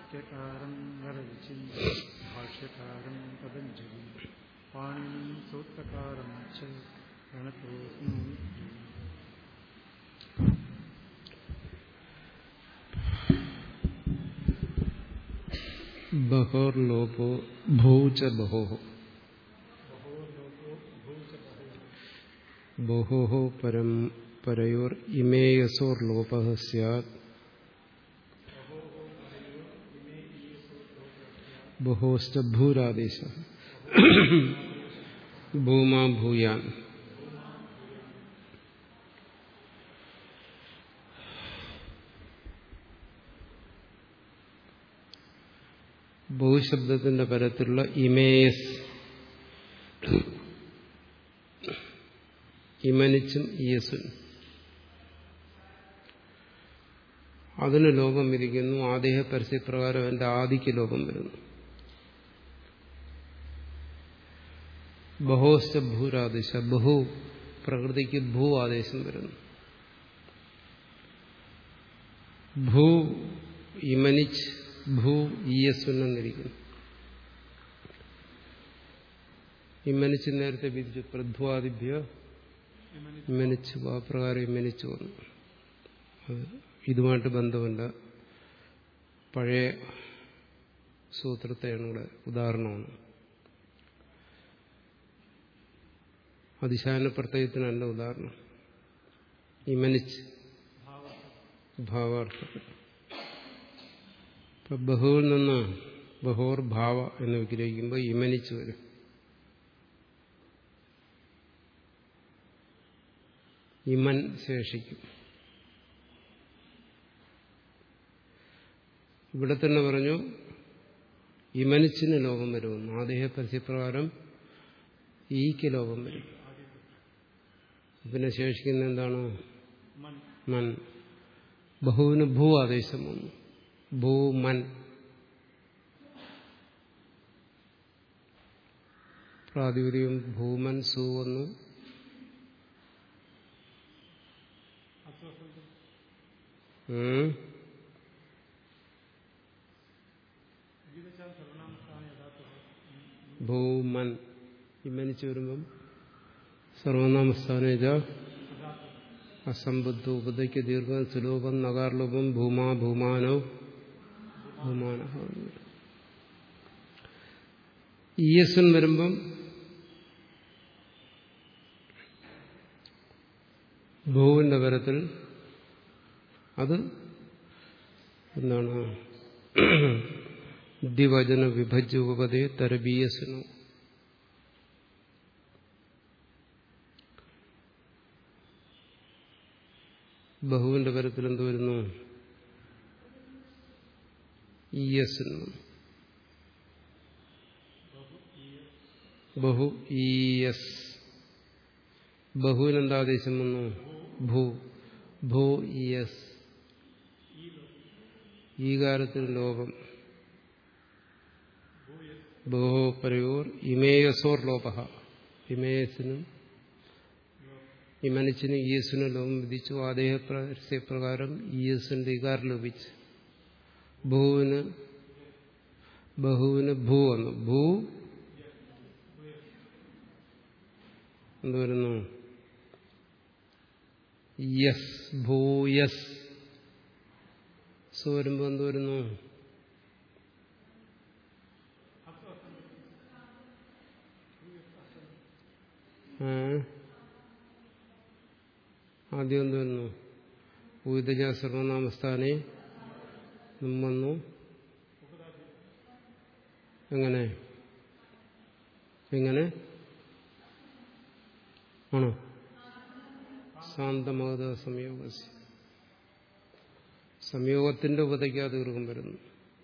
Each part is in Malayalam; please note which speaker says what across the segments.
Speaker 1: വാക്യകാരം വരവിച്ചിൻ ഭാഷ്യകാരം പതഞ്ജലി പാണിനിം സൂത്രകാരം ച ഗണത്തോസ്മി
Speaker 2: ബഹോർലോപോ ഭൂച ബഹോ ബഹോ പരം പരയോർ ഇമേയസോർ ലോപ സ്യാത് ബഹോശ്ച ഭൂരാദേശ ഭൂമാ ഭൂയാൻ ബഹുശബ്ദത്തിന്റെ പരത്തിലുള്ള ഇമേയസ് ഇമനിച്ചും ഇയസും അതിന് ലോകം വിധിക്കുന്നു ആദേഹ പരസ്യപ്രകാരം എന്റെ ആദിക്ക് ലോകം വരുന്നു ബഹോശ്ച ഭൂരാദേശ ബഹു പ്രകൃതിക്ക് ഭൂ ആദേശം വരുന്നു ഭൂ ഇമനിച്ച് ഭൂ ഈയസ്വെന്നിരിക്കുന്നു ഇമ്മനിച്ച് നേരത്തെ വിധിച്ചു പ്രധ്വാദിഭ്യ ഇമ്മനിച്ചു ആ പ്രകാരം ഇമ്മനിച്ചു വന്നു അത് ഇതുമായിട്ട് ബന്ധമില്ല പഴയ സൂത്രത്തെയാണ് ഇവിടെ ഉദാഹരണമാണ് അതിശാന പ്രത്യയത്തിനല്ല ഉദാഹരണം ഇമനിച്ച് ഭാവാർത്ഥത്തിൽ ഇപ്പൊ ബഹുവിൽ നിന്ന് ബഹോർ ഭാവ എന്ന് വിഗ്രഹിക്കുമ്പോൾ ഇമനിച്ച് വരും ഇമൻ ശേഷിക്കും ഇവിടെ തന്നെ പറഞ്ഞു ഇമനിച്ചിന് ലോകം വരുമെന്ന് ആദേഹ പരസ്യപ്രകാരം ഈക്ക് ലോകം വരും പിന്നെ ശേഷിക്കുന്ന എന്താണ് മൻ ബഹുവിന് ഭൂ ആദേശം വന്നു ഭൂമൻ പ്രാതിപതികം ഭൂമൻ സു വന്നു ഭൂമൻ ഇമ്മനിച്ച് വരുമ്പം സർവനാമസ്ഥാനേജ അസംബുദ്ധ ഉപതയ്ക്ക് ദീർഘം സുലോഭം നഗാർലോപം ഭൂമാ ഭൂമാനോ ഭൂമാന ഇയസ്വൻ വരുമ്പം ഭൂവിന്റെ പരത്തിൽ അത് എന്താണ് ദ്വിവചന വിഭജ്യ ഉപപദേ തരബീയസ്വനു ബഹുവിന്റെ പരത്തിൽ എന്ത് വരുന്നു ഇയസ് ബഹു ഈയസ് ബഹുവിനെന്താദേശം വന്നു ഭൂ ഭൂ ഇയസ് ഈകാരത്തിൽ ലോകം ബഹോ പരയോർ ഇമേയസോർ ലോപ ഇമേയസിനും ഇമനിച്ചിന് ഈയസിന് ലോകം വിധിച്ചു ആദേഹ പ്രകാരം ഈയസിന്റെ ഇകാരം ലഭിച്ചു ഭൂവിന് ബഹുവിന് ഭൂ വന്നു ഭൂ എന്ത് വരുന്നു യസ് ഭൂയസ് സോ വരുമ്പോ എന്ത് വരുന്നു ആദ്യം എന്ത് വരുന്നു ഊതജ സർവനാമസ്ഥാനെ വന്നു എങ്ങനെ എങ്ങനെ ആണോ ശാന്തമത സംയോഗ സംയോഗത്തിന്റെ ഉപതയ്ക്കാ ദീർഘം വരുന്നു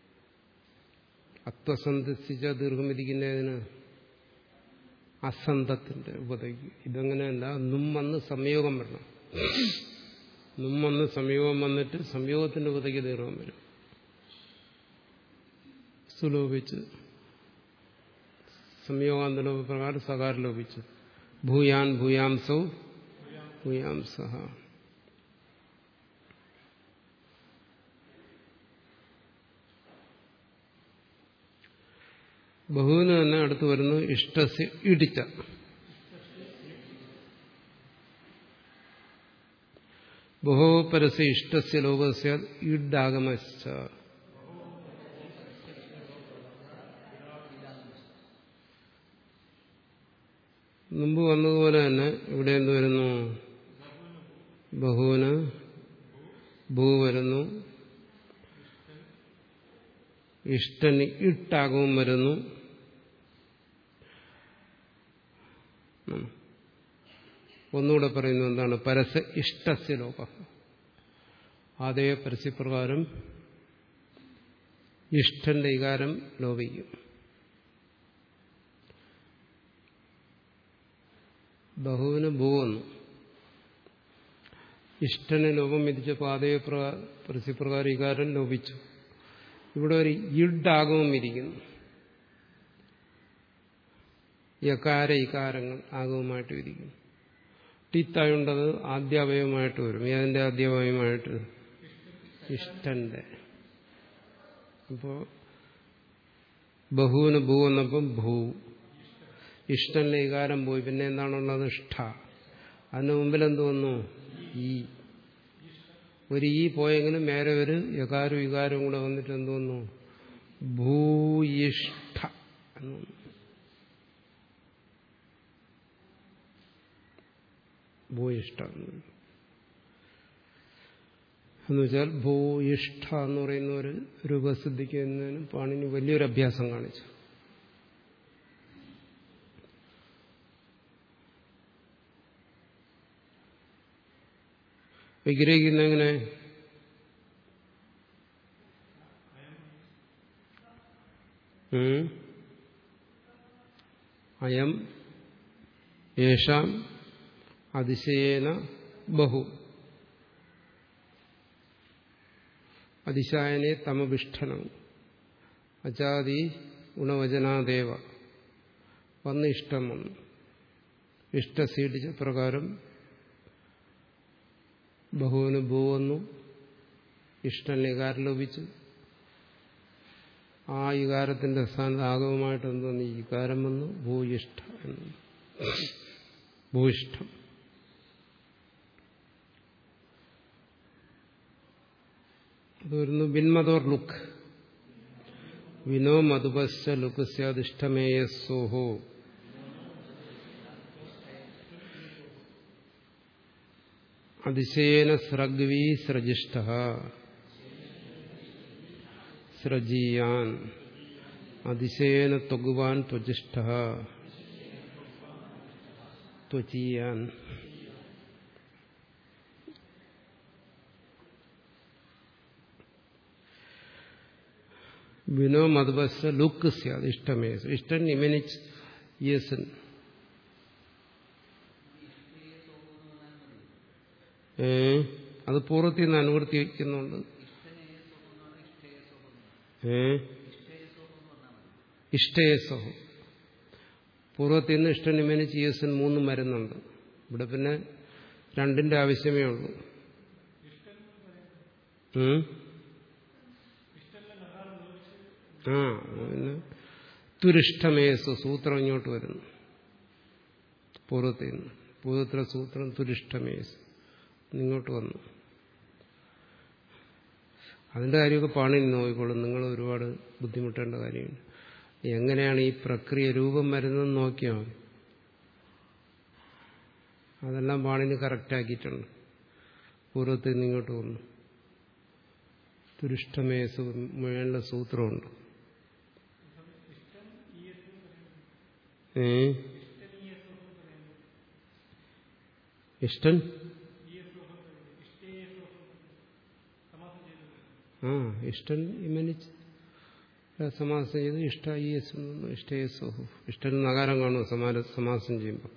Speaker 2: അത്വസന്ധിച്ച ദീർഘം ഇരിക്കുന്നതിന് അസന്തത്തിന്റെ ഉപതയ്ക്ക് ഇതങ്ങനെയല്ല നും വന്ന് സംയോഗം വരണം നും വന്ന് സംയോഗം വന്നിട്ട് സംയോഗത്തിന്റെ ഉപതയ്ക്ക് ദീർഘം വരും സുലോപിച്ച് സംയോഗാന്തലോപ പ്രകാരം സകാരം ലോപിച്ചു ഭൂയാൻ ഭൂയാംസൗ ഭൂയാംസഹ ബഹുവിന് തന്നെ അടുത്ത് വരുന്നു ഇഷ്ടസ് ഇടിച്ച ബഹോ പരസ്യ ഇഷ്ടസ്യ ലോകസ്യ ഇഡാഗമശ്ച മുമ്പ് വന്നതുപോലെ തന്നെ ഇവിടെ എന്ത് വരുന്നു ബഹുവിന് ഭൂ വരുന്നു ഇഷ്ടന് ഇട്ടാകവും വരുന്നു ഒന്നുകൂടെ പറയുന്നു എന്താണ് പരസ്യ ഇഷ്ടസ്യ ലോക അതേ പരസ്യപ്രകാരം ഇഷ്ടന്റെ വികാരം ലോപിക്കും ബഹുവിന് ഭൂ വന്നു ഇഷ്ടന് ലോപം വിധിച്ചപ്പോൾ അതേ പരസ്യപ്രകാരം വികാരം ലോപിച്ചു ഇവിടെ ഒരു ഇഡാകവും ഇരിക്കുന്നു യകാര ഇകാരങ്ങൾ ആഗവുമായിട്ട് ഇരിക്കുന്നു ടിത്തായുണ്ടത് ആദ്യാവയവമായിട്ട് വരും ഏതിന്റെ ആദ്യാവയവമായിട്ട് ഇഷ്ടന്റെ അപ്പോ ബഹുവിന് ഭൂ വന്നപ്പം ഭൂ ഇഷ്ടന്റെ ഇകാരം പോയി പിന്നെ എന്താണുള്ളത് ഇഷ്ട അതിന് മുമ്പിൽ എന്ത് വന്നു ഈ ഒരു ഈ പോയെങ്കിലും നേരെ ഒരു യകാരും വികാരവും കൂടെ വന്നിട്ട് എന്ത് വന്നു ഭൂയിഷ്ഠ എന്ന് വന്നു ഭൂയിഷ്ഠ എന്ന് വെച്ചാൽ ഭൂയിഷ്ഠ എന്ന് പറയുന്ന ഒരു രൂപസിദ്ധിക്കുന്നതിന് പാണിന് വലിയൊരു അഭ്യാസം കാണിച്ചു വിഗ്രഹിക്കുന്ന എങ്ങനെ അയം യേഷാം അതിശയേന ബഹു അതിശായനെ തമഭിഷ്ഠനം അജാതി ഗുണവചനാദേവ വന്ന് ഇഷ്ടം വന്നു ഇഷ്ടസീഡിച്ച പ്രകാരം ബഹുവിന് ഭൂ വന്നു ഇഷ്ടൻ വികാരം ലോപിച്ചു ആ വികാരത്തിന്റെ സ്ഥാനത്ത് ആഗമമായിട്ട് എന്തോന്നു ഈ വികാരം വന്നു ഭൂയിഷ്ഠ എന്ന് ഭൂയിഷ്ഠം അത് വരുന്നു വിന്മതോർ ലുക്ക് വിനോ മധുപശ്ച ലുക്ക് സ്യാദിഷ്ടമേയസോഹോ അതിശയേന സ്രഗ്വീ സ്രജിഷ്ഠ സ്രജീയാൻ അതിശയേന ത്വഗുവാൻ ത്വജിഷ്ഠ ത്വചീയാൻ വിനോ മധുപശ്ച ലുക്ക് സ്യാത് ഇഷ്ടമേ ഇഷ്ടൻ ഇമനിച്ച് യേസൻ ഏ അത് പൂർവ്വത്തിൽ നിന്ന് അനുവർത്തിക്കുന്നുണ്ട് ഏ ഇഷ്ടയസഹോ പൂർവ്വത്തിൽ നിന്ന് ഇഷ്ടനിമേന് ചിയസൻ മൂന്ന് മരുന്നുണ്ട് ഇവിടെ പിന്നെ രണ്ടിന്റെ ആവശ്യമേ ഉള്ളൂ ആ പിന്നെ തുരിഷ്ടമേസ് സൂത്രം ഇങ്ങോട്ട് വരുന്നു പൂർവ്വത്തിൽ നിന്ന് പൂർവ്വത്തിലെ സൂത്രം തുരിഷ്ടമേസ് ഇങ്ങോട്ട് വന്നു അതിന്റെ കാര്യമൊക്കെ പാണിന് നോക്കിക്കോളും നിങ്ങൾ ഒരുപാട് ബുദ്ധിമുട്ടേണ്ട കാര്യമുണ്ട് എങ്ങനെയാണ് ഈ പ്രക്രിയ രൂപം വരുന്നതെന്ന് നോക്കിയാൽ മതി അതെല്ലാം പാണിന് കറക്റ്റാക്കിയിട്ടുണ്ട് പൂർവ്വത്തിൽ നിന്ന് ഇങ്ങോട്ട് വന്നു തുരിഷ്ടമേസ് വേണ്ട സൂത്രമുണ്ട് ഏ ഇഷ്ടൻ ആ ഇഷ്ടൻ ഇമനിച്ച് സമാസം ചെയ്ത് ഇഷ്ട ഈ എസ് ഇഷ്ടയസോഹു ഇഷ്ടൻ നഗാരം കാണുമോ സമാര സമാസം ചെയ്യുമ്പോൾ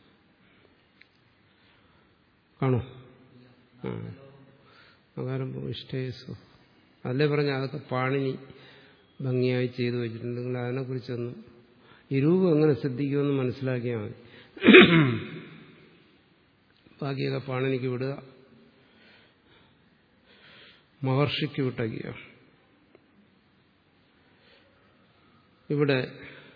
Speaker 2: കാണോ ആ നഗാരം ഇഷ്ടയസോ അതല്ലേ പറഞ്ഞ അതൊക്കെ പാണിനി ഭംഗിയായി ചെയ്തു വെച്ചിട്ടുണ്ട് നിങ്ങൾ അതിനെക്കുറിച്ചൊന്നും ഈ രൂപം എങ്ങനെ ശ്രദ്ധിക്കുമെന്ന് മനസ്സിലാക്കിയാൽ മതി ബാക്കിയൊക്കെ പാണിനിക്ക് വിടുക മഹർഷിക്ക് വിട്ടയ്ക്കുക ഇവിടെ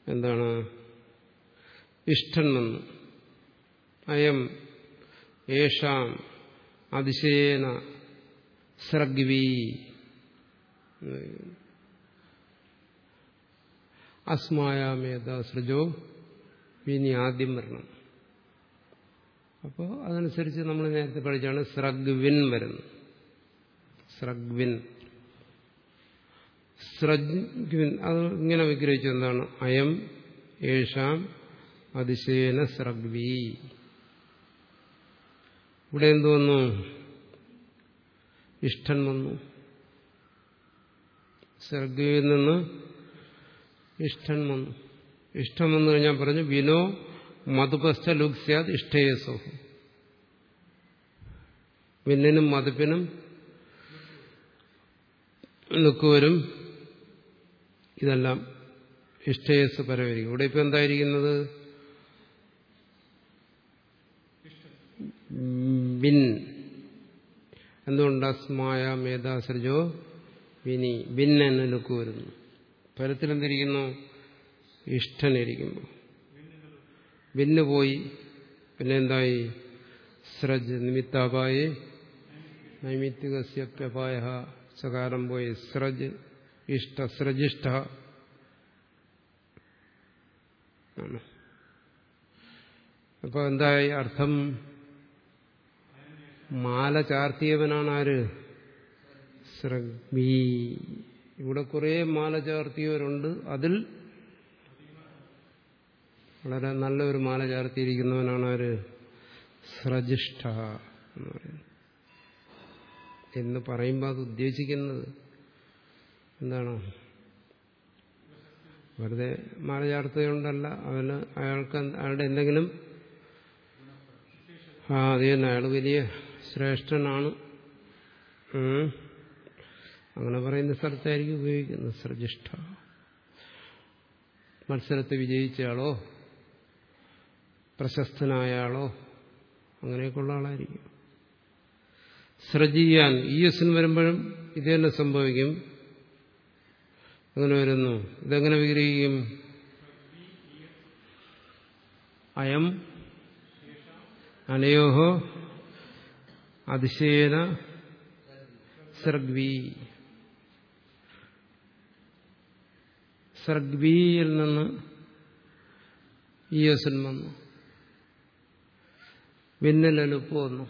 Speaker 2: എന്താണ് ഇഷ്ടൻ വന്നു അയം യേഷാം അതിശയേന സ്രഗ്വി അസ്മായാമേത സൃജോ ഇനി ആദ്യം വരണം അപ്പോൾ അതനുസരിച്ച് നമ്മൾ നേരത്തെ പഠിച്ചാണ് സ്രഗ്വിൻ വരുന്നത് സ്രഗ്വിൻ സ്രഗ്വിൻ അത് ഇങ്ങനെ വിഗ്രഹിച്ചു എന്താണ് അയം യേഷാം അതിശയേന സ്രഗ്വി ഇവിടെ എന്തു വന്നു ഇഷ്ടൻ വന്നു സ്രഗ്വിയിൽ നിന്ന് ഇഷ്ടൻ വന്നു ഇഷ്ടം വന്നു കഴിഞ്ഞാൽ പറഞ്ഞു വിനോ മധുപസ്ഥ ലുക് സ്യാദ് ഇഷ്ടേയസോ വിന്നിനും മധുപ്പിനും ലുക്ക് വരും ഇതെല്ലാം ഇഷ്ടേയസ് പരമായിരിക്കും ഇവിടെ ഇപ്പൊ എന്തായിരിക്കുന്നത് വിൻ എന്തുകൊണ്ട് അസ്മായ മേധാസൃജോ വിനി വിൻ എന്ന് ലുക്ക് വരുന്നു പരത്തിലെന്തിരിക്കുന്നു ഇഷ്ടനിരിക്കുന്നു വിന്ന് പോയി പിന്നെ എന്തായി സ്രജ് നിമിത്താപായി നൈമിത്തികസ്യപ്യപായ സകാരം പോയി സ്രജ് ഇഷ്ട സ്രജിഷ്ഠ അപ്പൊ എന്തായി അർത്ഥം മാല ചാർത്തിയവനാണ് ആര് സ്രഗ്മി ഇവിടെ കുറെ മാല ചാർത്തിയവരുണ്ട് അതിൽ വളരെ നല്ലൊരു മാല ചാർത്തിയിരിക്കുന്നവനാണ് ആര് സ്രജിഷ്ഠ എന്ന് പറയുന്നത് എന്ന് പറയുമ്പോൾ അത് ഉദ്ദേശിക്കുന്നത് എന്താണ് വെറുതെ മാല ചാർത്തുകൊണ്ടല്ല അവന് അയാൾക്ക് അയാളുടെ എന്തെങ്കിലും ആ അത് തന്നെ അയാൾ വലിയ ശ്രേഷ്ഠനാണ് അങ്ങനെ പറയുന്ന സ്ഥലത്തായിരിക്കും ഉപയോഗിക്കുന്നത് ശ്രജിഷ്ഠ മത്സരത്തെ വിജയിച്ചയാളോ പ്രശസ്തനായ ആളോ അങ്ങനെയൊക്കെയുള്ള ആളായിരിക്കും സ്രജിയാൻ ഈ എസിന് വരുമ്പോഴും ഇത് തന്നെ സംഭവിക്കും അങ്ങനെ വരുന്നു ഇതെങ്ങനെ വിഗ്രഹിക്കും അയം അനയോഹോ അതിശയേന സർഗ്വി സർഗ്വിയിൽ നിന്ന് ഇയസൻ വന്നു വിന്നലെലുപ്പ് വന്നു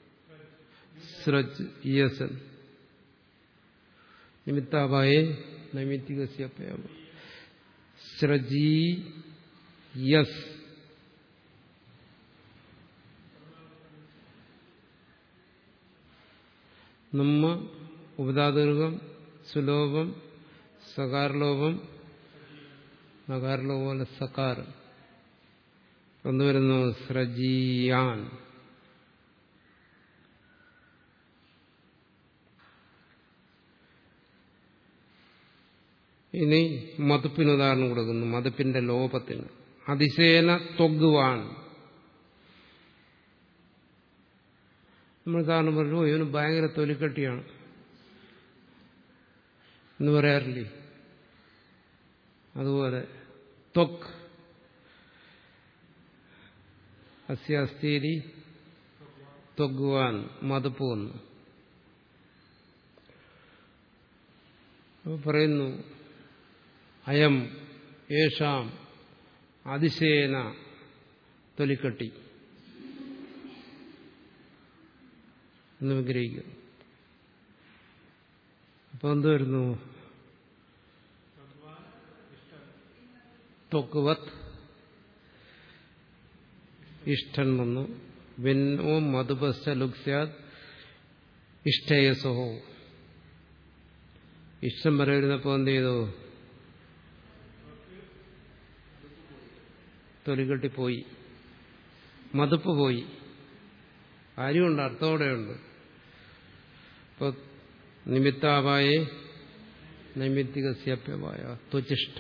Speaker 2: സ്രജ് ഇയസൻ നിമിത്താപായെ നൈമിത്തികസ്യപ്പയാമ സ്രജി യസ് നമ്മ ഉപദാതൃകം സുലോഭം സകാരലോപം നകാരലോപം പോലെ സകാർ എന്തുവരുന്നു സ്രജിയാൻ ഇനി മതുപ്പിന് ഉദാഹരണം കൊടുക്കുന്നു മതുപ്പിന്റെ ലോപത്തിന് അതിശേന തൊഗുവാൻ നമ്മൾ കാരണം പറഞ്ഞു "ഓ, ഇവന് ഭയങ്കര തൊലിക്കട്ടിയാണ് എന്ന് പറയാറില്ലേ അതുപോലെ ത്വക് അസ്യാസ്തീരി ത്വഗ്വാൻ മതുപ്പ് വന്നു അപ്പോൾ പറയുന്നു അയം യേഷാം അതിശയേന തൊലിക്കട്ടി എന്ന് വിഗ്രഹിക്കുന്നു അപ്പൊ എന്ത് വരുന്നു ത്വക്വത് ഇഷ്ടൻ വന്നു വിന്നോ മധുപശ്ച ലുക്സ്യാത് ഇഷ്ടയസോ ഇഷ്ടം വരെ വരുന്നപ്പോ എന്ത് ചെയ്തു തൊലികെട്ടി പോയി മതുപ്പ് പോയി കാര്യമുണ്ട് അർത്ഥത്തോടെയുണ്ട് ഇപ്പൊ നിമിത്താപായെ നൈമിത്തികസ്യപ്യമായ ത്വചിഷ്ഠ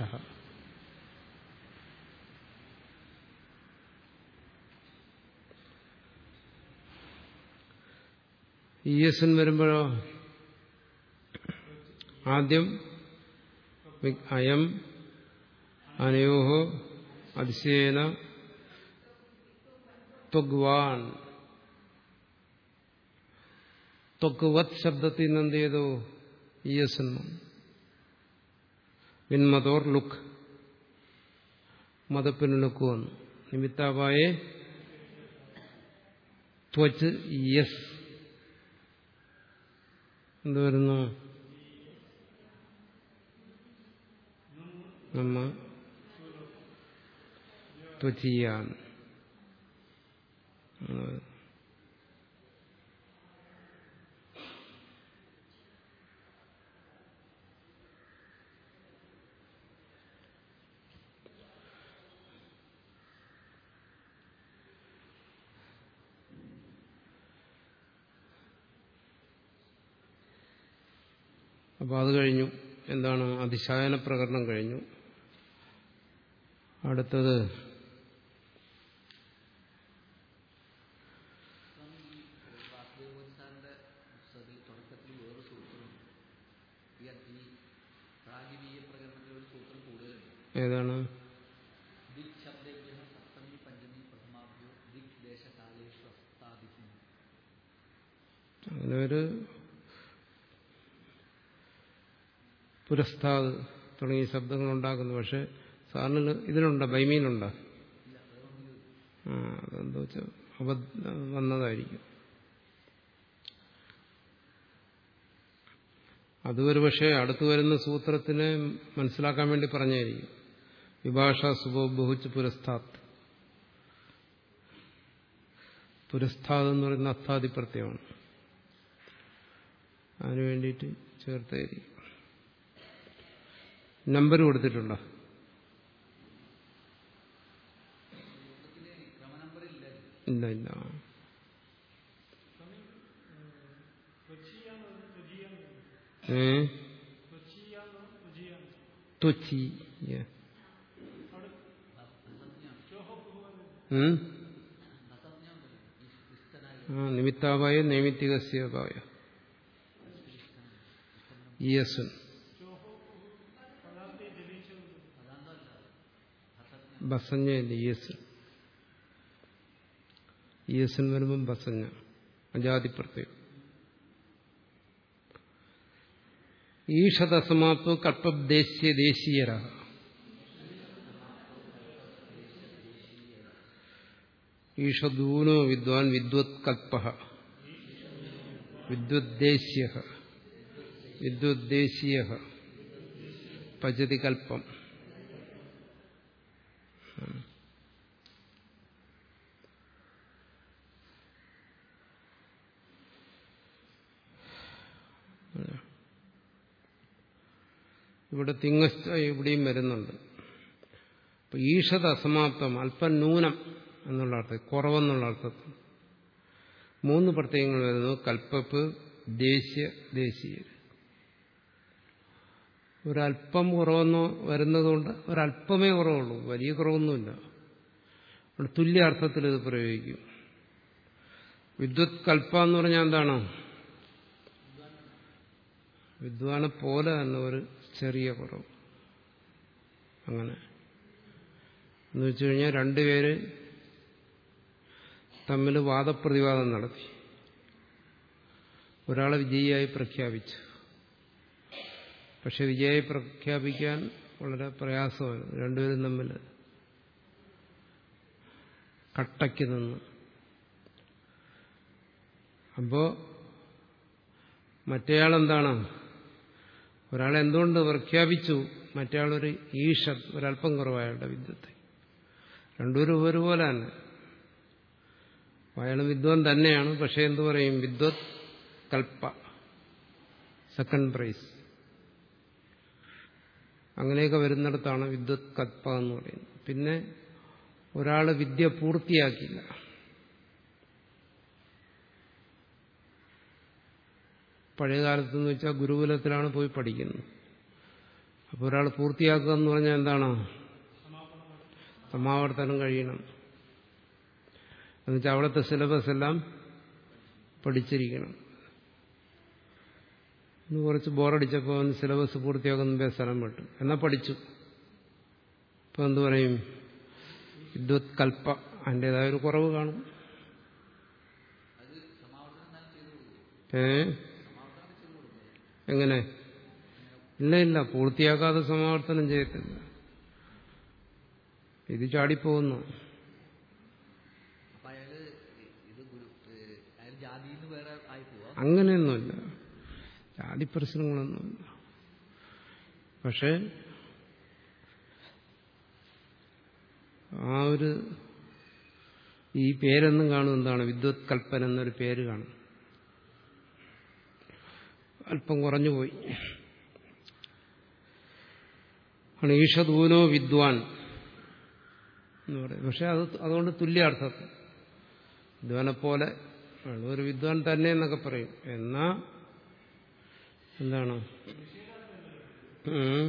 Speaker 2: ഇ എസ് എൻ വരുമ്പോഴോ ആദ്യം വി- അയം അനയോഹോ അതിശയേന ത്വഗ്വാൻ ത്വഗ്വത് ശബ്ദത്തിൽ നിന്ന് എന്ത് ചെയ്തു ഇയസ് എന്നു വിൻമതോർ ലുക്ക് മതപ്പിന് ലുക്ക് വന്നു നിമിത്താവായെ ത്വച്ച് യസ് എന്ത് വരുന്നു നമ്മ ത്വചിയാൻ അപ്പോൾ അത് കഴിഞ്ഞു എന്താണ് അതിശായന പ്രകരണം കഴിഞ്ഞു അടുത്തത്
Speaker 3: വാസുദേവസാറിന്റെ പുസ്തകത്തിൽ തുടക്കത്തിൽ വേറൊരു സൂത്രമുണ്ട് ഈ ഈ പ്രാഗിനീയ പ്രകടനത്തിൽ ഒരു സൂത്രം കൂടുതലുണ്ട്
Speaker 2: ഏതാണ്
Speaker 3: ദിക് ശബ്ദേഭ്യ സപ്തമി പഞ്ചമി പ്രഥമാഭ്യോ ദിക് ദേശകാലേഷു അസ്താദിക്കും
Speaker 2: അങ്ങനെ ഒരു പുരസ്താദ് തുടങ്ങിയ ശബ്ദങ്ങൾ ഉണ്ടാക്കുന്നു പക്ഷെ സാറിന് ഇതിലുണ്ടോ ബൈമീനുണ്ടോ ആ അതെന്താ വെച്ചാൽ അബദ്ധ വന്നതായിരിക്കും അതൊരു പക്ഷേ അടുത്തു വരുന്ന സൂത്രത്തിനെ മനസ്സിലാക്കാൻ വേണ്ടി പറഞ്ഞായിരിക്കും വിഭാഷ സുബോ ബഹുച്ച് പുരസ്താത് പുരസ്താദ് എന്ന് പറയുന്ന അസ്ഥാതി പ്രത്യയമാണ് അതിനു വേണ്ടിയിട്ട് ചേർത്തായിരിക്കും നമ്പർ കൊടുത്തിട്ടുണ്ടോ ഇല്ല ഇല്ല ഏ ത്വച്ചി yeah. ഉം? ആ നിമിത്താവായ നൈമിത്തികസ്യവായ യസുൻ ബസഞ്ഞ യസുൻ യസുൻ വരുമ്പം ബസഞ്ഞ അജാതി പ്രത്യേകം ഈഷതസമാപ്തോ കൽപ്പദേശീയ ദേശീയര ഈഷദൂനോ വിദ്വാൻ വിദ്വത് കൽപ്പ വിദ്വദ്ദേശീയ വിദ്വദ്ദേശീയ പചതി കൽപ്പം ഇവിടെ തിങ്ങസ്ഥ ഇവിടെയും വരുന്നുണ്ട് അപ്പൊ ഈഷത അസമാപ്തം അല്പം ന്യൂനം എന്നുള്ള അർത്ഥം കുറവെന്നുള്ള അർത്ഥത്തിൽ മൂന്ന് പ്രത്യയങ്ങൾ വരുന്നു കൽപ്പപ്പ് ദേശീയ ദേശീയ ഒരല്പം കുറവെന്ന് വരുന്നതുകൊണ്ട് ഒരല്പമേ കുറവുള്ളൂ വലിയ കുറവൊന്നുമില്ല അവിടെ തുല്യാർത്ഥത്തിൽ ഇത് പ്രയോഗിക്കും വിദ്വത് കൽപ്പ എന്ന് പറഞ്ഞാൽ എന്താണ് വിദ്വാനെ പോലെ തന്നെ ഒരു ചെറിയ കുറവ് അങ്ങനെ എന്ന് വെച്ചു കഴിഞ്ഞാൽ രണ്ടുപേര് തമ്മിൽ വാദപ്രതിവാദം നടത്തി ഒരാളെ വിജയിയായി പ്രഖ്യാപിച്ചു പക്ഷെ വിജയായി പ്രഖ്യാപിക്കാൻ വളരെ പ്രയാസമാണ് രണ്ടുപേരും തമ്മിൽ കട്ടയ്ക്ക് നിന്ന് അപ്പോ മറ്റേയാളെന്താണ് ഒരാളെ എന്തുകൊണ്ട് പ്രഖ്യാപിച്ചു മറ്റേയാളൊരു ഈഷ ഒരല്പം കുറവായാളുടെ വിദ്വത്തെ രണ്ടുപേരും ഒരുപോലെ തന്നെ അയാൾ വിദ്വാൻ തന്നെയാണ് പക്ഷെ എന്തു പറയും വിദ്വത് കൽപ്പ സെക്കൻഡ് പ്രൈസ് അങ്ങനെയൊക്കെ വരുന്നിടത്താണ് വിദ്വത് കൽപ്പ എന്ന് പറയുന്നത് പിന്നെ ഒരാൾ വിദ്യ പൂർത്തിയാക്കില്ല പഴയകാലത്ത് എന്ന് വെച്ചാൽ ഗുരുകുലത്തിലാണ് പോയി പഠിക്കുന്നത് അപ്പോൾ ഒരാൾ പൂർത്തിയാക്കുക എന്ന് പറഞ്ഞാൽ എന്താണ് സമാവർത്തനം കഴിയണം എന്നുവെച്ചാൽ അവിടുത്തെ സിലബസ് എല്ലാം പഠിച്ചിരിക്കണം ഇന്ന് കുറച്ച് ബോറടിച്ചപ്പോൾ അവന് സിലബസ് പൂർത്തിയാക്കുന്ന മുമ്പേ സ്ഥലം വിട്ടു എന്നാൽ പഠിച്ചു ഇപ്പൊ എന്തു പറയും വിദ്വത് കൽപ്പ അതിൻ്റെതായ ഒരു കുറവ് കാണും ഏ എങ്ങനെ ഇല്ല ഇല്ല പൂർത്തിയാക്കാതെ സമാവർത്തനം ചെയ്യത്തില്ല ഇത് ചാടിപ്പോകുന്നു
Speaker 3: അപ്പൊ അയാള് ഇത് ഗുരു ഏഹ് അയാൾ ജാതിന്ന് വേറെ ആയി പോവാ
Speaker 2: അങ്ങനെയൊന്നുമില്ല ജാതി പ്രശ്നങ്ങളൊന്നുമില്ല പക്ഷേ ആ ഒരു ഈ പേരെന്നും കാണും എന്താണ് വിദ്വത് കൽപ്പന എന്നൊരു പേര് കാണും അല്പം കുറഞ്ഞുപോയി ആണ് ഈഷദൂനോ വിദ്വാൻ എന്ന് പറയും പക്ഷെ അത് അതുകൊണ്ട് തുല്യാർത്ഥത്തിൽ വിദ്വാനെ പോലെ അയാൾ ഒരു വിദ്വാൻ തന്നെ എന്നൊക്കെ പറയും എന്നാ എന്താണ് ഉം.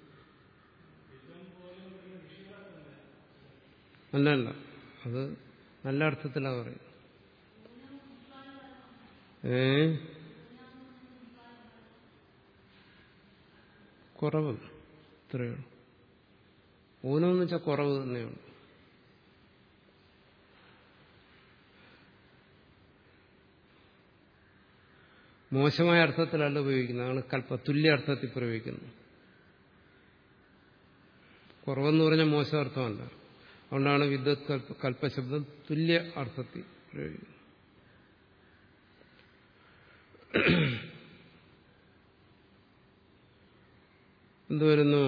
Speaker 2: അല്ല അല്ല അത് നല്ല അർത്ഥത്തിലാ പറയും ഏ കുറവ് ഇത്രയേ ഉള്ളൂ ഊനമെന്ന് വെച്ചാൽ കുറവ് തന്നെയുള്ളൂ മോശമായ അർത്ഥത്തിലല്ല ഉപയോഗിക്കുന്നത് അതാണ് കൽപ്പ തുല്യ അർത്ഥത്തിൽ പ്രയോഗിക്കുന്നത് കുറവെന്ന് പറഞ്ഞാൽ മോശം അർത്ഥമല്ല അതുകൊണ്ടാണ് വിദ്വത് കൽപ്പ കൽപ്പശബ്ദം തുല്യ അർത്ഥത്തിൽ പ്രയോഗിക്കുന്നത് എന്ത് വരുന്നു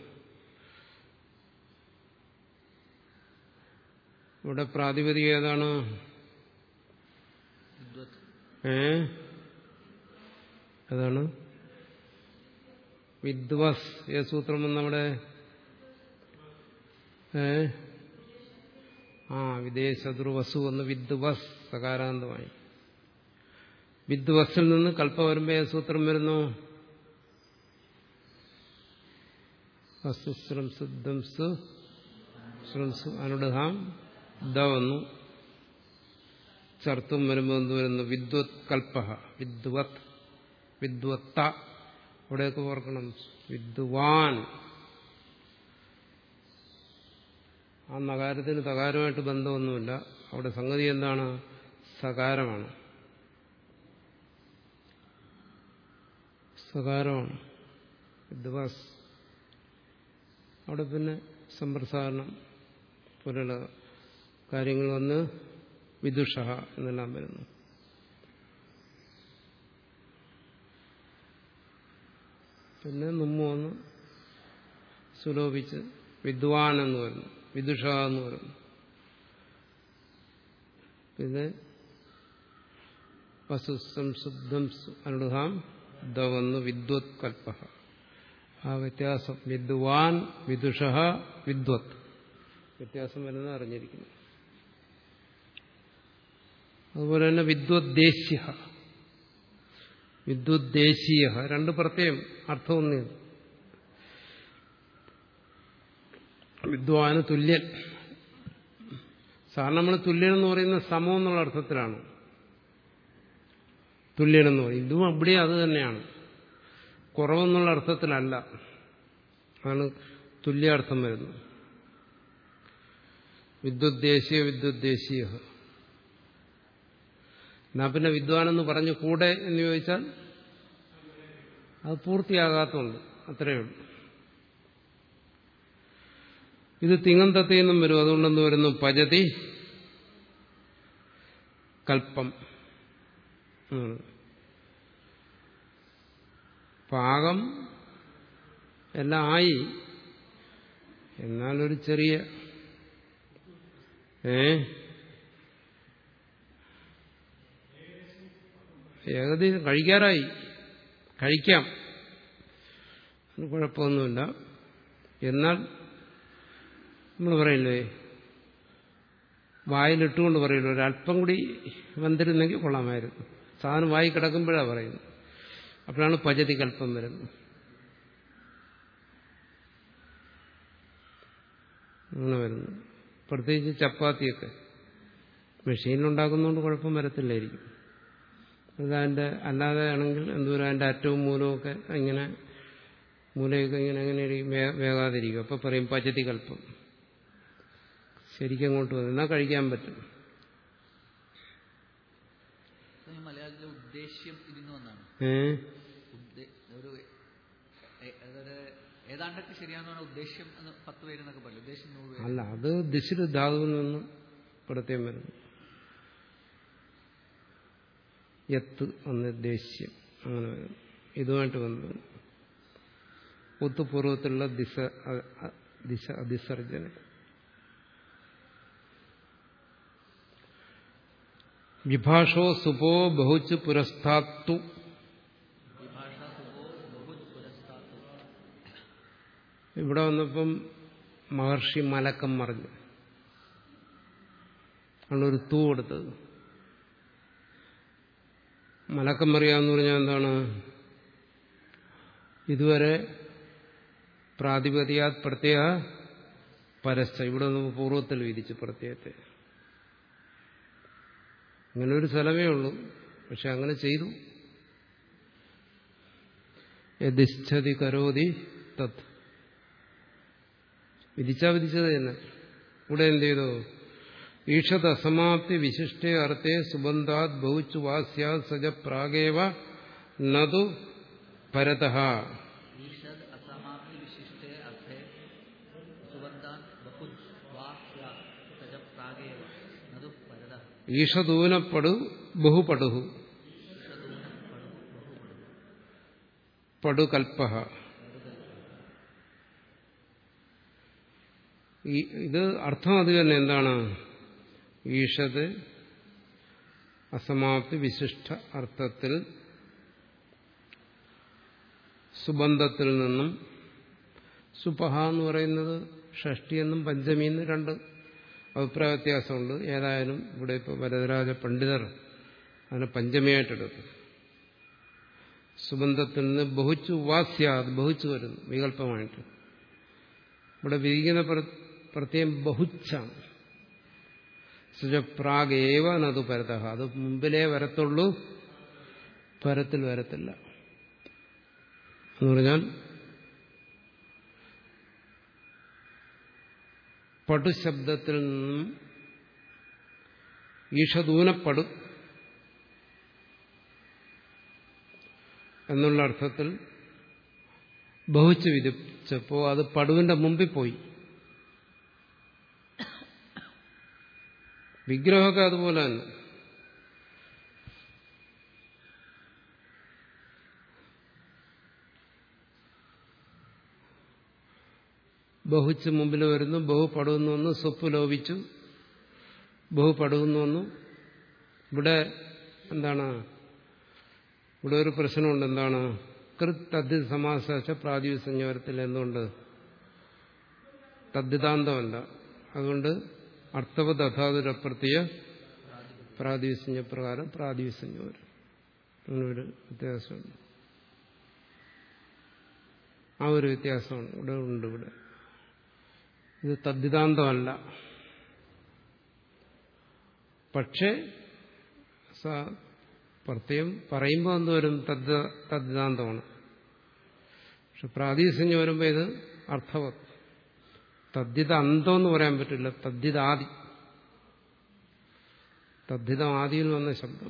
Speaker 2: ഇവിടെ പ്രാതിപതിക ഏതാണ്
Speaker 3: വിദ്വത്ത്
Speaker 2: ഏ അതാണ് വിദ്വസ് ഏത് സൂത്രം വന്നവിടെ ഏ ആ വിദേശതുർവസു എന്ന് വിദ്വസ് സകാരാന്തമായി വിദ്വസിൽ നിന്ന് കൽപ്പ വരുമ്പോ ഏത് സൂത്രം വരുന്നു വസ്തുശ്രംസു ദംസു ശ്രംസു അനുഡഹാം ദ വന്നു ചർത്തും വരുമ്പോൾ എന്ത് വരുന്നു വിദ്വത് കൽപ്പ വിദ്വത് വിദ്വത്ത അവിടെയൊക്കെ ഓർക്കണം വിദ്വാൻ ആ നഗാരത്തിന് തകാരമായിട്ട് ബന്ധമൊന്നുമില്ല അവിടെ സംഗതി എന്താണ് സകാരമാണ് സകാരമാണ് വിദ്വാസ് അവിടെ പിന്നെ സമ്പ്രസാരണം പോലുള്ള കാര്യങ്ങൾ വന്ന് വിദുഷ എന്നെല്ലാം വരുന്നു പിന്നെ നുമ്മ വന്ന് സുലോഭിച്ച് വിദ്വാൻ എന്ന് വരുന്നു വിദുഷ എന്ന് വരുന്നു പിന്നെ വസുസംശുദ്ധം അനുഹാം ദ വന്നു വിദ്വത് കൽപ്പ ആ വ്യത്യാസം വിദ്വാൻ വിദുഷ വിദ്വത് വ്യത്യാസം വരുന്നത് അറിഞ്ഞിരിക്കുന്നു അതുപോലെ തന്നെ വിദ്വദ്ദേശ്യ വിദ്വദ്ദേശീയ രണ്ട് പ്രത്യേകം അർത്ഥമൊന്നേ വിദ്വാന് തുല്യൻ സാധാരണ നമ്മൾ തുല്യൻ എന്ന് പറയുന്നത് സമം എന്നുള്ള അർത്ഥത്തിലാണ് തുല്യൻ എന്ന് പറയും ഇതും അവിടെ അത് തന്നെയാണ് കുറവെന്നുള്ള അർത്ഥത്തിലല്ല അതാണ് തുല്യാർത്ഥം വരുന്നത് വിദ്വദ്ദേശീയ വിദ്വദ്ദേശീയ എന്നാ പിന്നെ വിദ്വാനെന്ന് പറഞ്ഞു കൂടെ എന്ന് ചോദിച്ചാൽ അത് പൂർത്തിയാകാത്തതുണ്ട് അത്രയേ ഉള്ളൂ ഇത് തിങ്ങന്തത്തിൽ നിന്നും വരും അതുകൊണ്ടെന്ന് വരുന്നു പജതി കൽപ്പം എന്നാണ്. പാകം എല്ലാം ആയി എന്നാലൊരു ചെറിയ ഏ ഏകദേശം കഴിക്കാറായി കഴിക്കാം അതിന് കുഴപ്പമൊന്നുമില്ല എന്നാൽ നമ്മൾ പറയില്ലേ വായിലിട്ടുകൊണ്ട് പറയില്ല ഒരല്പം കൂടി വന്നിരുന്നെങ്കിൽ കൊള്ളാമായിരുന്നു സാധനം വായി കിടക്കുമ്പോഴാണ് പറയുന്നത് അപ്പോഴാണ് പജതി കൽപ്പം വരുന്നത് അങ്ങനെ വരുന്നു പ്രത്യേകിച്ച് ചപ്പാത്തിയൊക്കെ മെഷീനിലുണ്ടാക്കുന്നതുകൊണ്ട് കുഴപ്പം വരത്തില്ലായിരിക്കും അത് അതിൻ്റെ അല്ലാതെ ആണെങ്കിൽ എന്തോരം അതിൻ്റെ അറ്റവും മൂലവും ഒക്കെ ഇങ്ങനെ മൂലയൊക്കെ ഇങ്ങനെ എങ്ങനെ ഇരിക്കും? വേ- വേകാതിരിക്കും അപ്പം പറയും പചതി കൽപ്പം ശരിക്കും അങ്ങോട്ട് വന്നു എന്നാൽ കഴിക്കാൻ പറ്റും
Speaker 3: സ്വാമി മലയാളത്തിലെ ഉദ്ദേശ്യം ഇതിന്ന് വന്നാണ്
Speaker 2: ഏ
Speaker 3: ഉദ്ദേ- ഒരു എ- അതൊരു ഏതാണ്ടൊക്കെ ശരിയാണെന്നാണ് ഉദ്ദേശ്യം എന്ന് പത്ത് പേരെന്നൊക്കെ പറയും ഉദ്ദേശ്യം നൂറ് പേര്
Speaker 2: അല്ല അത് ദിശില് ധാതുവിൽ നിന്ന് പ്രത്യേകം വരുന്നു യത്ത് എന്ന് ദേശ്യം അങ്ങനെ വരും ഇതുമായിട്ട് ബന്ധം ഒത്തുപൂർവത്തിലുള്ള ദിശ അ- അ- ദിശ അതിസർജന വിഭാഷോ സുപോ ബഹുച്ച് പുരസ്ഥാത്തു
Speaker 3: വിഭാഷ സുഖോ ബഹുത് പുരസ്താത്തു
Speaker 2: ഇവിടെ വന്നപ്പം മഹർഷി മലക്കം മറിഞ്ഞു ആണ് ഒരു തൂ കൊടുത്തത് മലക്കം മറിയാന്ന് പറഞ്ഞാൽ എന്താണ് ഇതുവരെ പ്രാതിപതിയാ പ്രത്യേക പരസ്ഥ ഇവിടെ നമുക്ക് പൂർവ്വത്തിൽ വിധിച്ചു പ്രത്യയത്തെ അങ്ങനെ ഒരു സ്ഥലമേ ഉള്ളൂ പക്ഷെ അങ്ങനെ ചെയ്തു യതിഷ്ഠതി കരോതി തത് വിധിച്ചാ വിധിച്ചത് തന്നെ ഇവിടെ എന്ത് ചെയ്തു ഈഷത് അസമാപ്തി വിശിഷ്ടേ അർത്ഥേ സുബന്ധാത് ബഹുച്ചു വാസ്യാ സജ പ്രാഗേവ നതു പരതഃ
Speaker 3: ഈഷദ് അസമാപ്തി വിശിഷ്ടേ അർത്ഥേ സുബന്ധാൻ ബഹുജ് വാ സ്യാ സജ പ്രാഗേവ നതു പരത
Speaker 2: ഈഷദൂനപ്പടു ബഹുപടുഹു
Speaker 3: ഈഷദൂനം പടു ബഹുപടു
Speaker 2: പടുകൽപ്പ ഇത് അർത്ഥം അത് തന്നെ എന്താണ് ഈഷത് അസമാപ്തി വിശിഷ്ട അർത്ഥത്തിൽ സുബന്ധത്തിൽ നിന്നും സുപഹ എന്ന് പറയുന്നത് ഷഷ്ടി എന്നും പഞ്ചമി എന്നും രണ്ട് അഭിപ്രായ വ്യത്യാസമുണ്ട് ഏതായാലും ഇവിടെ ഇപ്പോൾ വരദരാജ പണ്ഡിതർ അതിനെ പഞ്ചമിയായിട്ടെടുത്തു സുബന്ധത്തിൽ നിന്ന് ബഹുച്ചു വാസ്യാത് ബഹുച്ചു വരുന്നു വികല്പമായിട്ട് ഇവിടെ വിധിക്കുന്ന പ്ര- പ്രത്യയം ബഹുച്ചാണ് സുജപ്രാഗേവ നതു പരത അത് മുമ്പിലേ വരത്തുള്ളൂ പരത്തിൽ വരത്തില്ല എന്ന് പറഞ്ഞാൽ പടുശബ്ദത്തിൽ നിന്നും ഈഷദൂനപ്പടു എന്നുള്ള അർത്ഥത്തിൽ ബഹുച്ച് വിധിച്ചപ്പോ അത് പടുവിന്റെ മുമ്പിൽ പോയി വിഗ്രഹമൊക്കെ അതുപോലെ തന്നെ ബഹുച്ച് മുമ്പിൽ വരുന്നു ബഹു പടുന്നു വന്നു സ്വപ്പ് ലോപിച്ചു ബഹു പടുന്നു വന്നു ഇവിടെ എന്താണ് ഇവിടെ ഒരു പ്രശ്നമുണ്ട് എന്താണ് കൃത് തദ്ധിത സമാസ പ്രാതിപ സംയോരത്തിൽ എന്തുകൊണ്ട് തദ്ധിതാന്തമല്ല അതുകൊണ്ട് അർത്ഥവത് അഥാതുരപ്രത്യ പ്രാതിവിസഞ്ജ പ്രകാരം പ്രാതിവിസഞ്ജോരം അങ്ങനെ ഒരു വ്യത്യാസമുണ്ട് ആ ഒരു വ്യത്യാസമാണ് ഇവിടെ ഉണ്ട് ഇവിടെ ഇത് തദ്ധിതാന്തമല്ല പക്ഷേ സ- പ്രത്യേകം പറയുമ്പോൾ എന്ത് വരും തദ്ദ തദ്ധിതാന്തമാണ് പക്ഷെ പ്രാതിസഞ്ജം വരുമ്പോൾ ഇത് അർത്ഥവത് തദ്ധിത അന്തം എന്ന് പറയാൻ പറ്റില്ല തദ്ധിതാദി തദ്ധിതം ആദിയിൽ വന്ന ശബ്ദം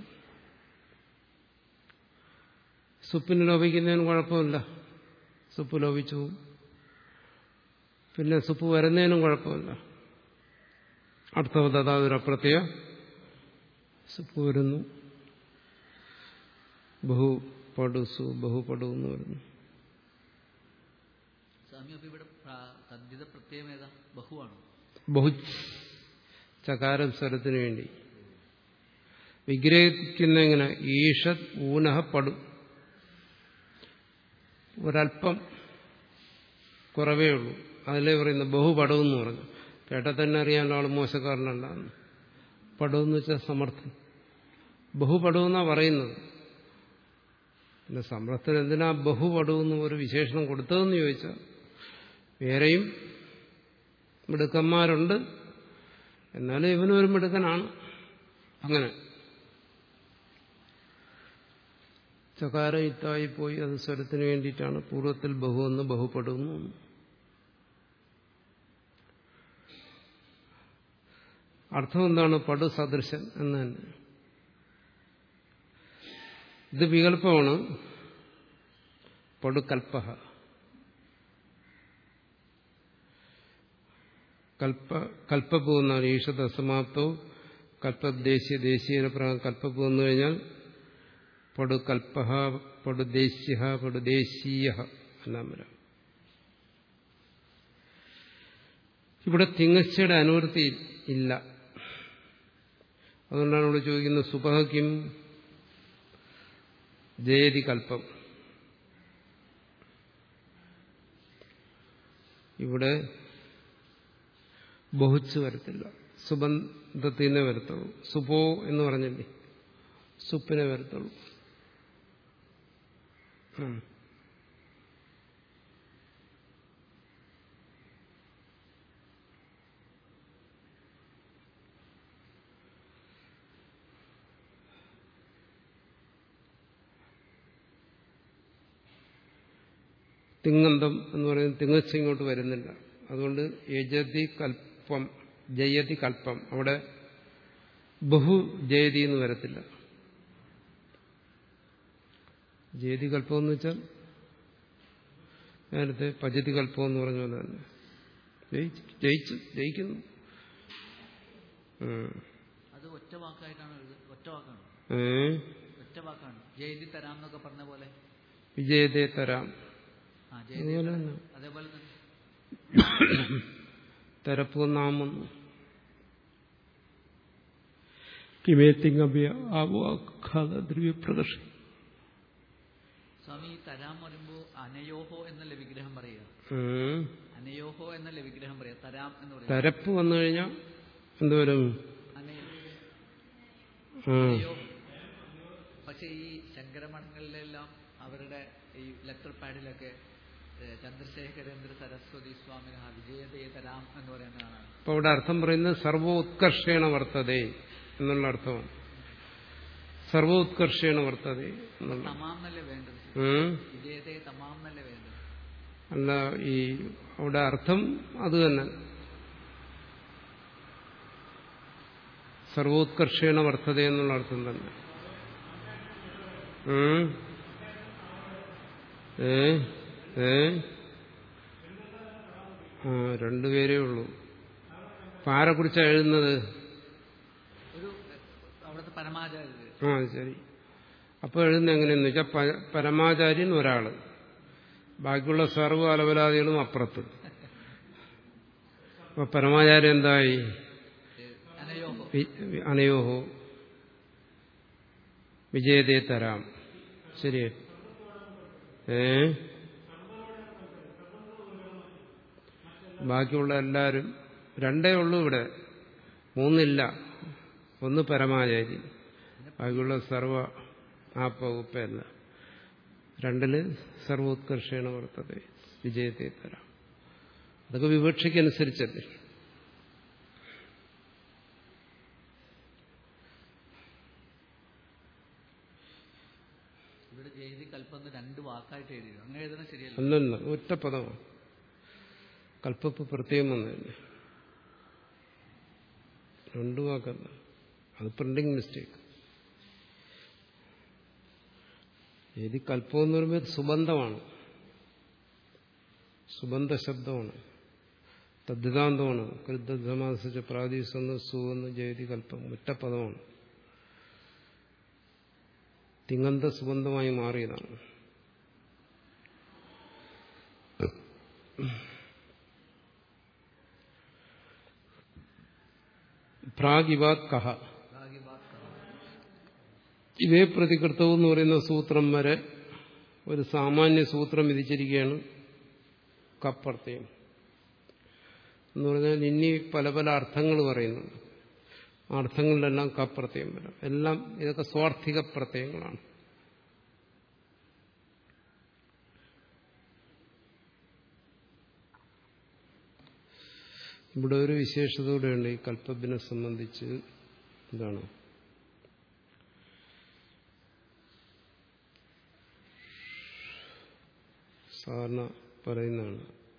Speaker 2: സുപ്പിന് ലോപിക്കുന്നതിന് കുഴപ്പമില്ല സുപ്പ് ലോപിച്ചു പോവും. പിന്നെ സുപ്പ് വരുന്നതിനും കുഴപ്പമില്ല അർത്ഥവത് അതാതൊരപ്രത്യ സുപ്പ് വരുന്നു ബഹു പടുസു ബഹുപടു എന്ന് വരുന്നു
Speaker 3: സ്വാമി അപ്പൊ ഇവിടെ പ്രാ- തദ്ധിത പ്രത്യയം ഏതാ ബഹുവാണോ
Speaker 2: ബഹു ചകാരം സ്വരത്തിന് വേണ്ടി വിഗ്രഹിക്കുന്ന എങ്ങനെ ഈഷത് ഊനഹ പടു ഒരല്പം കുറവേ ഉള്ളൂ അതിലേ പറയുന്ന ബഹുപടു എന്ന് പറഞ്ഞു കേട്ടാൽ തന്നെ അറിയാമല്ലോ ആൾ മോശക്കാരനല്ലാന്ന് പടു എന്ന് വെച്ചാൽ സമർത്ഥൻ ബഹുപടു എന്നാ പറയുന്നത് പിന്നെ സമർത്ഥൻ എന്തിനാ ബഹുപടു എന്ന് ഒരു വിശേഷണം കൊടുത്തതെന്ന് ചോദിച്ചാൽ വേറെയും മിടുക്കന്മാരുണ്ട് എന്നാലും ഇവനും ഒരു മിടുക്കനാണ് അങ്ങനെ ചകാരം ഇത്തായി പോയി അത് സ്വരത്തിന് വേണ്ടിയിട്ടാണ് പൂർവ്വത്തിൽ ബഹു എന്ന് ബഹുപ്പെടുന്നു അർത്ഥം എന്താണ് പടു സദൃശൻ എന്ന് തന്നെ ഇത് വികല്പമാണ് പടുകൽപ്പ കൽപ്പ കൽപ്പപ്പൂ എന്നാണ് ഈഷത സമാപ്തവും കൽപ്പദേശീയ ദേശീയ പ്രകാരം കൽപ്പപ്പൂ എന്ന് കഴിഞ്ഞാൽ പടുകൽപ്പ പടുദേശ്യ പടുദേശീയ എല്ലാം വരാം ഇവിടെ തിങ്ങച്ചയുടെ അനുവൃത്തി ഇല്ല അതുകൊണ്ടാണ് ഇവിടെ ചോദിക്കുന്നത് സുപഹയ്ക്കും ജയതി കൽപ്പം ഇവിടെ ബഹുച്ച് വരത്തില്ല സുബന്ധത്തിനെ വരത്തുള്ളൂ സുപോ എന്ന് പറഞ്ഞില്ലേ സുപ്പിനെ വരത്തുള്ളൂ ഉം. തിങ്ങന്തം എന്ന് പറയുന്നത് തിങ്ങച്ച ഇങ്ങോട്ട് വരുന്നില്ല അതുകൊണ്ട് യജതി കൽപ്പം ജയതി കൽപ്പം അവിടെ ബഹു ജയതി എന്ന് വരത്തില്ല ജയതി കൽപ്പം എന്ന് വെച്ചാൽ നേരത്തെ പജതി കൽപ്പം എന്ന് പറഞ്ഞ പോലെ തന്നെ ജയിച്ചു ജയിച്ചു ജയിക്കുന്നു ഉം.
Speaker 3: അത് ഒറ്റ വാക്കായിട്ടാണ് എഴുതുന്നത് ഒറ്റ വാക്കാണ്
Speaker 2: ഏ
Speaker 3: ഒറ്റ വാക്കാണ് ജയതി തരാം എന്നൊക്കെ പറഞ്ഞ പോലെ
Speaker 2: വിജയത്തെ തരാം
Speaker 3: ആ ജയതി
Speaker 2: അതുപോലെ തന്നെ
Speaker 3: അതേപോലെ തന്നെ
Speaker 2: തരപ്പ് നാമം കിമേത്തിങ്ങഭ്യ ആവാഖാത ദ്രവ്യപ്രദർശി
Speaker 3: സ്വാമി ഈ തരാം പറയുമ്പോ അനയോഹോ എന്നല്ല വിഗ്രഹം പറയുക അനയോഹോ എന്നല്ല വിഗ്രഹം പറയുക തരാം എന്ന് പറയുക
Speaker 2: തരപ്പ് വന്നു കഴിഞ്ഞാൽ എന്തുവരും
Speaker 3: അനയോ
Speaker 2: ആ.
Speaker 3: അനയോ പക്ഷെ ഈ ശങ്കരമഠങ്ങളിലെല്ലാം അവരുടെ ഈ ലെറ്റർ പാഡിലൊക്കെ ഏഹ്, ചന്ദ്രശേഖരേന്ദ്ര സരസ്വതി സ്വാമി വിജയതയെ തരാം എന്ന് പറയുന്നതാണ്
Speaker 2: അപ്പൊ അവിടെ അർത്ഥം പറയുന്നത് സർവോത്കർഷേണ വർത്തതേ എന്നുള്ള അർത്ഥമാണ് സർവോത്കർഷേണ വർത്തതേ എന്നുള്ള
Speaker 3: തമാം എന്നല്ലേ വേണ്ടത്
Speaker 2: ഉം.
Speaker 3: വിജയതയെ തമാം എന്നല്ലേ വേണ്ടത്
Speaker 2: അല്ല ഈ അവിടെ അർത്ഥം അത് തന്നെ സർവോത്കർഷേണ വർത്തത എന്നുള്ള അർത്ഥം തന്നെ ഉം. ഏ ഏ ആ രണ്ടുപേരേ ഉള്ളൂ അപ്പൊ ആരെക്കുറിച്ചാണ് എഴുതുന്നത്
Speaker 3: ഒരു ഏഹ്, അവിടുത്തെ പരമാചാര്യര്
Speaker 2: ആ ശരി അപ്പോൾ എഴുതുന്നത് എങ്ങനെയെന്ന് വെച്ചാൽ പ- പരമാചാര്യൻ ഒരാള് ബാക്കിയുള്ള സർവ്വ അലവലാദികളും അപ്പുറത്ത് അപ്പൊ പരമാചാര്യൻ എന്തായി
Speaker 3: ഏഹ്, അനയോഹോ
Speaker 2: വി- വി- അനയോഹോ വിജയതയെ തരാം ശരി ഏ ബാക്കിയുള്ള എല്ലാവരും രണ്ടേ ഉള്ളൂ ഇവിടെ മൂന്നില്ല ഒന്ന് പരമാചാരി ബാക്കിയുള്ള സർവ ആപ്പ ഉപ്പയല്ല രണ്ടില് സർവോത്കർഷേണ വർത്തത വിജയത്തെ തരാം അതൊക്കെ വിവക്ഷയ്ക്കനുസരിച്ചല്ലേ
Speaker 3: ഇവിടെ ജയതി കൽപ്പെന്ന് രണ്ട് വാക്കായിട്ട് എഴുതിയത് അങ്ങനെ എഴുതുന്നത് ശരിയല്ല
Speaker 2: അല്ലല്ല ഒറ്റ പദമാണ് കൽപ്പപ്പ് പ്രത്യേകം വന്നതന്നെ രണ്ടു വാക്കല്ല അത് പ്രിന്റിംഗ് മിസ്റ്റേക്ക് ഏതി കൽപ്പം എന്ന് പറയുമ്പോൾ ഇത് സുബന്ധമാണ് സുബന്ധ ശബ്ദമാണ് തദ്ധിതാന്തമാണ് കൃദ്ധമാസിച്ച പ്രാദേശിക സുവെന്ന് ജയതി കൽപ്പം ഒറ്റ പദമാണ് തിങ്ങന്ത സുബന്ധമായി മാറിയതാണ് പ്രാഗിവാത് കഹ
Speaker 3: രാഗി വാക്ക്
Speaker 2: ഇതേ പ്രതികൃതവും എന്ന് പറയുന്ന സൂത്രം വരെ ഒരു സാമാന്യ സൂത്രം വിധിച്ചിരിക്കുകയാണ് കപ്പർത്തയം എന്ന് പറഞ്ഞാൽ ഇനി പല പല അർത്ഥങ്ങൾ പറയുന്നു ആ അർത്ഥങ്ങളിലെല്ലാം കപ്രത്യയം വരാം എല്ലാം ഇതൊക്കെ സ്വാർത്ഥിക പ്രത്യയങ്ങളാണ് ഇവിടെ ഒരു വിശേഷത കൂടെയുണ്ട് ഈ കൽപ്പബിനെ സംബന്ധിച്ച് എന്താണ് സാധാരണ പറയുന്നതാണ്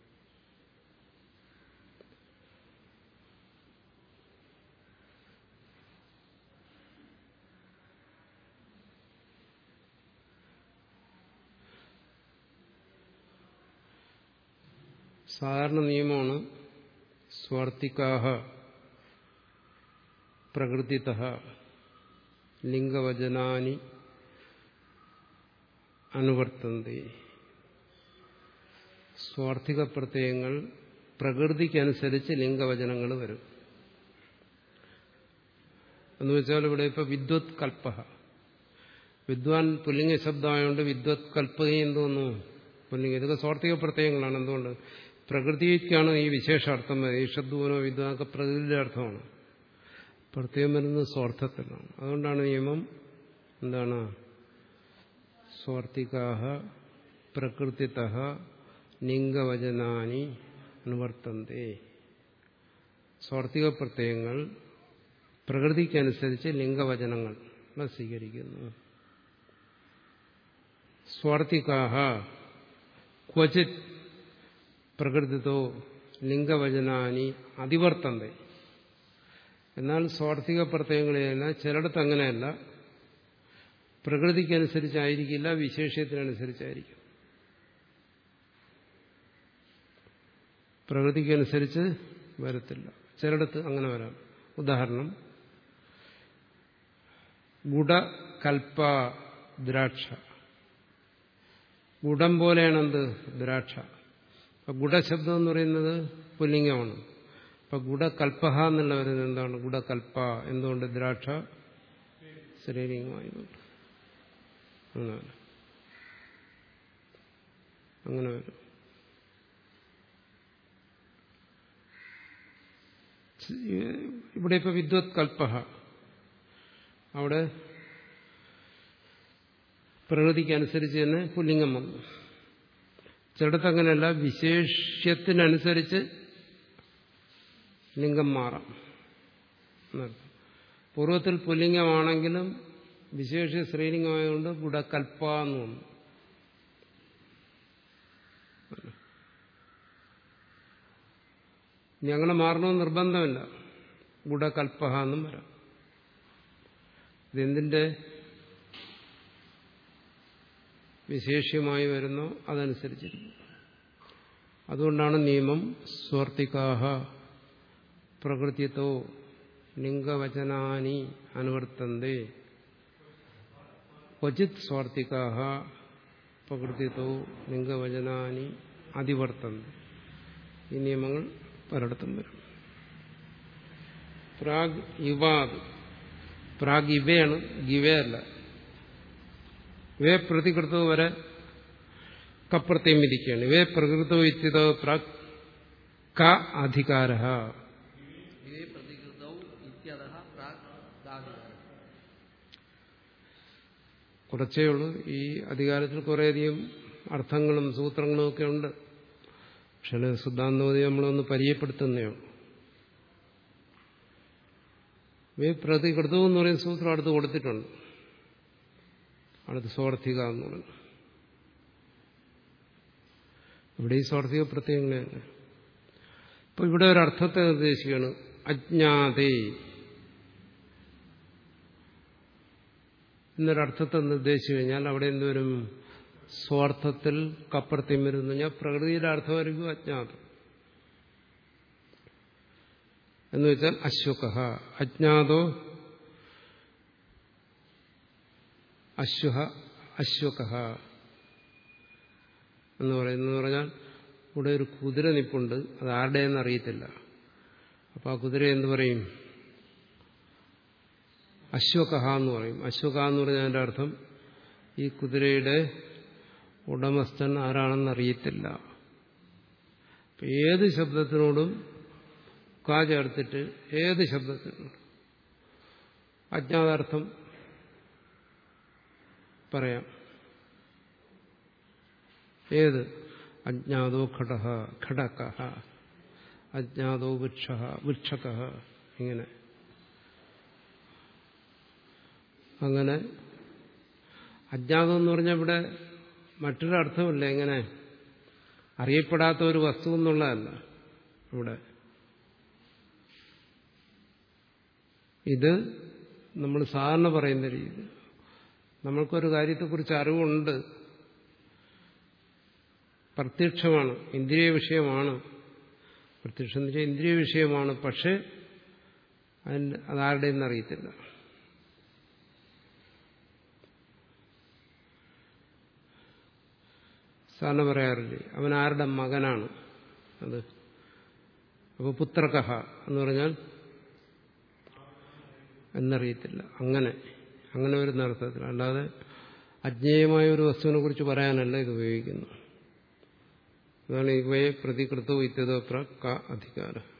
Speaker 2: സാധാരണ നിയമമാണ് സ്വാർത്ഥിക്കാഹ പ്രകൃതിത ലിംഗവചനാനി അനുവർത്തന്തി സ്വാർത്ഥിക പ്രത്യയങ്ങൾ പ്രകൃതിക്കനുസരിച്ച് ലിംഗവചനങ്ങൾ വരും എന്ന് വെച്ചാൽ ഇവിടെ ഇപ്പൊ വിദ്വത് കൽപ്പ വിദ്വാൻ പുല്ലിംഗ ശബ്ദമായതുകൊണ്ട് വിദ്വത് കൽപ്പകയും എന്തോന്നു പുല്ലിംഗ ഇതൊക്കെ സ്വാർത്ഥിക പ്രത്യയങ്ങളാണ് എന്തുകൊണ്ട് പ്രകൃതിക്കാണ് ഈ വിശേഷാർത്ഥം ഈ ശബ്ദൂനോ വിദ്വാനൊക്കെ പ്രകൃതിയുടെ അർത്ഥമാണ് പ്രത്യേകം വരുന്നത് സ്വാർത്ഥത്തിലാണ് അതുകൊണ്ടാണ് നിയമം എന്താണ് സ്വാർത്ഥികാഹ പ്രകൃതിത ലിംഗവചനാനി അനുവർത്തന്തേ സ്വാർത്ഥിക പ്രത്യയങ്ങൾ പ്രകൃതിക്കനുസരിച്ച് ലിംഗവചനങ്ങൾ സ്വീകരിക്കുന്നു സ്വാർത്ഥികാഹ ക്വചിത് പ്രകൃതിതോ ലിംഗവചനാനി അതിവർത്തന്തേ എന്നാൽ സ്വാർത്ഥിക പ്രത്യയങ്ങളെയല്ല ചിലയിടത്ത് അങ്ങനെയല്ല പ്രകൃതിക്കനുസരിച്ചായിരിക്കില്ല വിശേഷ്യത്തിനനുസരിച്ചായിരിക്കും പ്രകൃതിക്കനുസരിച്ച് വരത്തില്ല ചിലയിടത്ത് അങ്ങനെ വരാം ഉദാഹരണം ഗുഡകൽപ്പ ദ്രാക്ഷ ഗുഡം പോലെയാണ് എന്ത് ദ്രാക്ഷ അപ്പൊ ഗുഡശബ്ദം എന്ന് പറയുന്നത് പുല്ലിംഗമാണ് അപ്പൊ ഗുഡകൽപ്പഹ എന്നുള്ള വരുന്നത് എന്താണ് ഗുഡകൽപ്പ എന്തുകൊണ്ട് ദ്രാക്ഷ ശരീരമായതുകൊണ്ട് അങ്ങനെ അങ്ങനെ വരും ഇവിടെ ഇപ്പൊ വിദ്വത് കൽപ്പഹ അവിടെ പ്രകൃതിക്കനുസരിച്ച് തന്നെ പുല്ലിംഗം വന്നു ചിലടത്ത് അങ്ങനെയല്ല വിശേഷ്യത്തിനനുസരിച്ച് ലിംഗം മാറാം എന്നർത്ഥം പൂർവ്വത്തിൽ പുല്ലിംഗമാണെങ്കിലും വിശേഷ സ്ത്രീലിംഗമായതുകൊണ്ട് ഗുഡകൽപ്പ എന്ന് വന്നു ഇനി അങ്ങനെ മാറണമെന്ന് നിർബന്ധമില്ല ഗുഡകൽപ്പഹ എന്നും വരാം ഇതെന്തിന്റെ വിശേഷ്യമായി വരുന്നോ അതനുസരിച്ചിരിക്കും അതുകൊണ്ടാണ് നിയമം സ്വർത്തികാഹ പ്രകൃതിത്തോ ലിംഗവചനാനി അനുവർത്തന്തേ ക്വചിത് സ്വാർത്ഥികാഹ പ്രകൃതിത്തോ ലിംഗവചനാനി അതിവർത്തന്തി ഈ നിയമങ്ങൾ പലയിടത്തും വരും പ്രാഗ് യുവാദ് പ്രാഗ് ഇവയാണ് ഗിവയല്ല ഇവയെ പ്രതികൃതവും വരെ കപ്രത്യം വിധിക്കുകയാണ് ഇവയെ പ്രകൃതോ ഇത്യതോ പ്രാഗ് ക അധികാര
Speaker 3: ഇവേ പ്രതികൃതൗ ഇത്യതഃ പ്രാഗ് ദാഹികാരം
Speaker 2: കുറച്ചേ ഉള്ളൂ ഈ അധികാരത്തിൽ കുറേയധികം അർത്ഥങ്ങളും സൂത്രങ്ങളും ഒക്കെ ഉണ്ട് പക്ഷേ സിദ്ധാന്തമതി നമ്മളൊന്ന് പരിചയപ്പെടുത്തുന്നേ ഉള്ളൂ ഇവയെ പ്രതികൃതവും എന്ന് പറയുന്ന സൂത്രം അടുത്ത് കൊടുത്തിട്ടുണ്ട് അടുത്ത് സ്വാർത്ഥിക എന്ന് പറഞ്ഞു ഇവിടെ ഈ സ്വാർത്ഥിക പ്രത്യയങ്ങളെ ഇപ്പൊ ഇവിടെ ഒരു അർത്ഥത്തെ നിർദ്ദേശിക്കുകയാണ് അജ്ഞാതേ എന്നൊരർത്ഥത്തെ നിർദ്ദേശിച്ചു കഴിഞ്ഞാൽ അവിടെ എന്തുവരും സ്വാർത്ഥത്തിൽ കപ്പർത്തിയും വരുന്നു ഞാൻ പ്രകൃതിയുടെ അർത്ഥമായിരിക്കും അജ്ഞാതം എന്ന് വെച്ചാൽ അശ്വക അജ്ഞാതോ അശ്വഹ അശ്വക എന്ന് പറയുന്നത് പറഞ്ഞാൽ ഇവിടെ ഒരു കുതിര നിപ്പുണ്ട് അത് ആരുടെയെന്ന് അറിയത്തില്ല അപ്പോൾ ആ കുതിര എന്ത് പറയും അശ്വകഹ എന്ന് പറയും അശ്വക എന്ന് പറഞ്ഞാൽ അതിൻ്റെ അർത്ഥം ഈ കുതിരയുടെ ഉടമസ്ഥൻ ആരാണെന്ന് അറിയത്തില്ല അപ്പം ഏത് ശബ്ദത്തിനോടും കാ ചേർത്തിട്ട് ഏത് ശബ്ദത്തിനോടും അജ്ഞാതാർത്ഥം പറയാം ഏത് അജ്ഞാതോ ഘട ഘടക അജ്ഞാതോ വൃക്ഷ വൃക്ഷക ഇങ്ങനെ അങ്ങനെ അജ്ഞാതം എന്ന് പറഞ്ഞാൽ ഇവിടെ മറ്റൊരർത്ഥമില്ല എങ്ങനെ അറിയപ്പെടാത്ത ഒരു വസ്തു എന്നുള്ളതല്ല ഇവിടെ ഇത് നമ്മൾ സാധാരണ പറയുന്ന രീതി നമ്മൾക്കൊരു കാര്യത്തെക്കുറിച്ച് അറിവുണ്ട് പ്രത്യക്ഷമാണ് ഇന്ദ്രിയ വിഷയമാണ് പ്രത്യക്ഷം എന്ന് വെച്ചാൽ ഇന്ദ്രിയ വിഷയമാണ് പക്ഷെ അതിന് അതാരുടെ അറിയത്തില്ല സാറിന് പറയാറില്ലേ അവൻ ആരുടെ മകനാണ് അത് അപ്പോൾ പുത്രകഹ എന്ന് പറഞ്ഞാൽ എന്നറിയത്തില്ല അങ്ങനെ അങ്ങനെ വരുന്ന അർത്ഥത്തിൽ അല്ലാതെ അജ്ഞേയമായ ഒരു വസ്തുവിനെ കുറിച്ച് പറയാനല്ല ഇത് ഉപയോഗിക്കുന്നു അതാണ് ഇവയെ പ്രതികൃതവും ഇത്യതോ പ്ര ക അധികാരം